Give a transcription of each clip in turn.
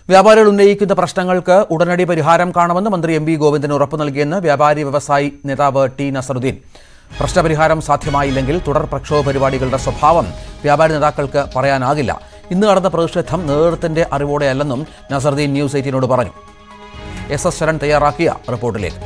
വ്യാപാരികൾ ഉന്നയിക്കുന്ന പ്രശ്നങ്ങൾക്ക് ഉടനടി പരിഹാരം കാണുമെന്ന് മന്ത്രി എം വി ഗോവിന്ദൻ ഉറപ്പു നൽകിയെന്ന് വ്യാപാരി വ്യവസായി നേതാവ് ടി നസറുദ്ദീൻ പ്രശ്നപരിഹാരം സാധ്യമായില്ലെങ്കിൽ തുടർ പ്രക്ഷോഭ പരിപാടികളുടെ സ്വഭാവം വ്യാപാരി നേതാക്കൾക്ക് പറയാനാകില്ല ഇന്ന് നടന്ന പ്രതിഷേധം നേതൃത്വത്തിന്റെ അറിവോടെയല്ലെന്നും നസറുദ്ദീൻ ന്യൂസ് എയ്റ്റീനോട് പറഞ്ഞു എസ് എസ് ശരൺ തയ്യാറാക്കിയ റിപ്പോർട്ടിലേക്ക്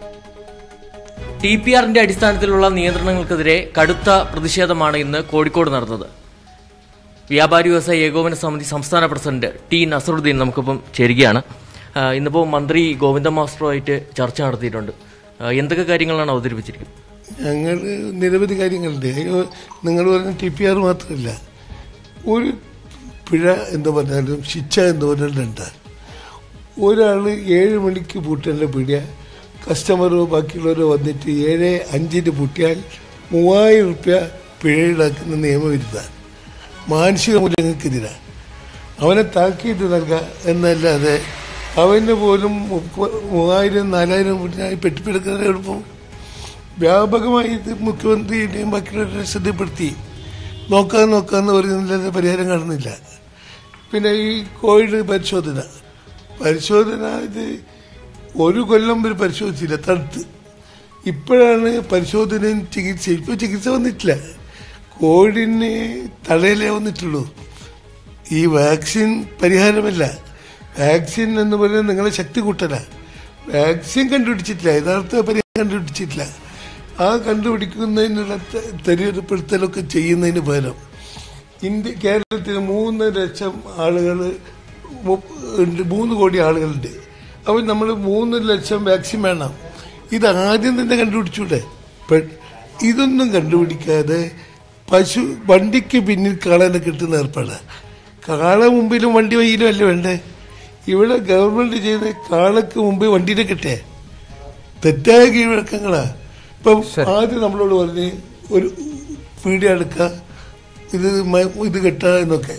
ടി പി ആറിന്റെ അടിസ്ഥാനത്തിലുള്ള നിയന്ത്രണങ്ങൾക്കെതിരെ കടുത്ത പ്രതിഷേധമാണ് ഇന്ന് കോഴിക്കോട് നടന്നത് വ്യാപാരി വ്യവസായ ഏകോപന സമിതി സംസ്ഥാന പ്രസിഡന്റ് ടി നസറുദ്ദീൻ നമുക്കിപ്പം ചേരുകയാണ് ആ, ഇന്നിപ്പോൾ മന്ത്രി ഗോവിന്ദ മാസ്റ്ററുമായിട്ട് ചർച്ച നടത്തിയിട്ടുണ്ട് ആ, എന്തൊക്കെ കാര്യങ്ങളാണ് അവതരിപ്പിച്ചിരിക്കുന്നത് ഞങ്ങൾ നിരവധി കാര്യങ്ങളുണ്ട് അയ്യോ നിങ്ങൾ പറഞ്ഞ ടി പി ആർ മാത്രമല്ല ഒരു പിഴ എന്ന് പറഞ്ഞാലും ശിക്ഷ എന്ന് പറഞ്ഞാലുണ്ട് ഒരാൾ ഏഴ് മണിക്ക് പൂട്ടേണ്ട പിഴ കസ്റ്റമറോ ബാക്കിയുള്ളവരോ വന്നിട്ട് ഏഴ് അഞ്ചിന് പൂട്ടിയാൽ മൂവായിരം റുപ്യ പിഴ ഈടാക്കുന്ന നിയമവിരുദ്ധ മാനസിക മൂല്യങ്ങൾക്കെതിരാണ് അവനെ താക്കീത് നൽകുക എന്നല്ലാതെ അവന് പോലും മുപ്പ- മൂവായിരം നാലായിരം റുപ്യ പെട്ടിപ്പിടുക്കുന്നതിന് എളുപ്പം വ്യാപകമായി ഇത് മുഖ്യമന്ത്രിയുടെയും ബാക്കിയുള്ളവരുടെ ശ്രദ്ധപ്പെടുത്തി നോക്കാൻ നോക്കാന്ന് പറയുന്നതിൽ പരിഹാരം കാണുന്നില്ല പിന്നെ ഈ കോവിഡ് പരിശോധന പരിശോധന ഇത് ഒരു കൊല്ലം വരെ പരിശോധിച്ചില്ല തടുത്ത് ഇപ്പോഴാണ് പരിശോധനയും ചികിത്സ ഇപ്പോൾ ചികിത്സ വന്നിട്ടില്ല കോവിഡിന് തടയലേ വന്നിട്ടുള്ളൂ ഈ വാക്സിൻ പരിഹാരമല്ല വാക്സിൻ എന്ന് പറയുന്നത് നിങ്ങളെ ശക്തി കൂട്ടല വാക്സിൻ കണ്ടുപിടിച്ചിട്ടില്ല യഥാർത്ഥ പരിഹാരം കണ്ടുപിടിച്ചിട്ടില്ല ആ കണ്ടുപിടിക്കുന്നതിനുള്ള ത- തെരഞ്ഞെടുപ്പെടുത്തലൊക്കെ ചെയ്യുന്നതിന് പകരം ഇന്ത്യ കേരളത്തിൽ മൂന്ന് ലക്ഷം ആളുകൾ ഉണ്ട് മൂന്ന് കോടി ആളുകളുണ്ട് അപ്പോൾ നമ്മൾ മൂന്ന് ലക്ഷം വാക്സിൻ വേണം ഇത് ആദ്യം തന്നെ കണ്ടുപിടിച്ചൂടെ പെ- ഇതൊന്നും കണ്ടുപിടിക്കാതെ പശു വണ്ടിക്ക് പിന്നിൽ കാളനെ കിട്ടുന്ന ഏർപ്പാടാണ് കാള മുമ്പിലും വണ്ടി വയ്യിലും അല്ലേ വേണ്ടേ ഇവിടെ ഗവൺമെന്റ് ചെയ്ത കാളക്ക് മുമ്പ് വണ്ടീനെ കിട്ടേ തെറ്റായ കീഴ്വഴക്കങ്ങളാ ഇപ്പം ആദ്യം നമ്മളോട് പറഞ്ഞ് ഒരു പീഡിയ എടുക്കുക ഇത് മ- ഇത് കെട്ടുക എന്നൊക്കെ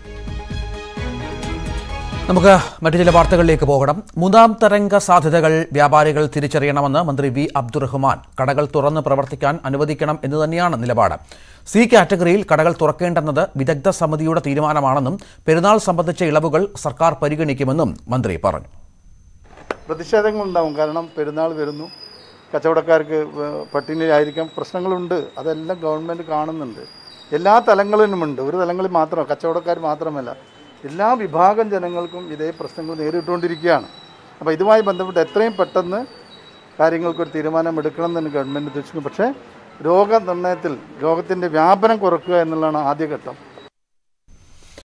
നമുക്ക് മറ്റു ചില വാർത്തകളിലേക്ക് പോകണം മൂന്നാം തരംഗ സാധ്യതകൾ വ്യാപാരികൾ തിരിച്ചറിയണമെന്ന് മന്ത്രി വി അബ്ദുറഹ്മാൻ കടകൾ തുറന്ന് പ്രവർത്തിക്കാൻ അനുവദിക്കണം എന്ന് തന്നെയാണ് നിലപാട് സി കാറ്റഗറിയിൽ കടകൾ തുറക്കേണ്ടെന്നത് വിദഗ്ധ സമിതിയുടെ തീരുമാനമാണെന്നും പെരുന്നാൾ സംബന്ധിച്ച ഇളവുകൾ സർക്കാർ പരിഗണിക്കുമെന്നും മന്ത്രി പറഞ്ഞു പ്രതിഷേധങ്ങളുണ്ടാവും കാരണം പെരുന്നാൾ വരുന്നു കച്ചവടക്കാർക്ക് വ- പട്ടിണിയിലായിരിക്കാം പ്രശ്നങ്ങളുണ്ട് അതെല്ലാം ഗവൺമെൻറ് കാണുന്നുണ്ട് എല്ലാ തലങ്ങളിലുമുണ്ട് ഒരു തലങ്ങളിൽ മാത്രം കച്ചവടക്കാർ മാത്രമല്ല എല്ലാ വിഭാഗം ജനങ്ങൾക്കും ഇതേ പ്രശ്നങ്ങൾ നേരിട്ടുകൊണ്ടിരിക്കുകയാണ് അപ്പോൾ ഇതുമായി ബന്ധപ്പെട്ട് എത്രയും പെട്ടെന്ന് കാര്യങ്ങൾക്കൊരു തീരുമാനം എടുക്കണം എന്ന് ഗവൺമെൻറ് ഉദ്ദേശിക്കുന്നു പക്ഷേ രോഗനിർണയത്തിൽ രോഗത്തിൻ്റെ വ്യാപനം കുറയ്ക്കുക എന്നുള്ളതാണ് ആദ്യഘട്ടം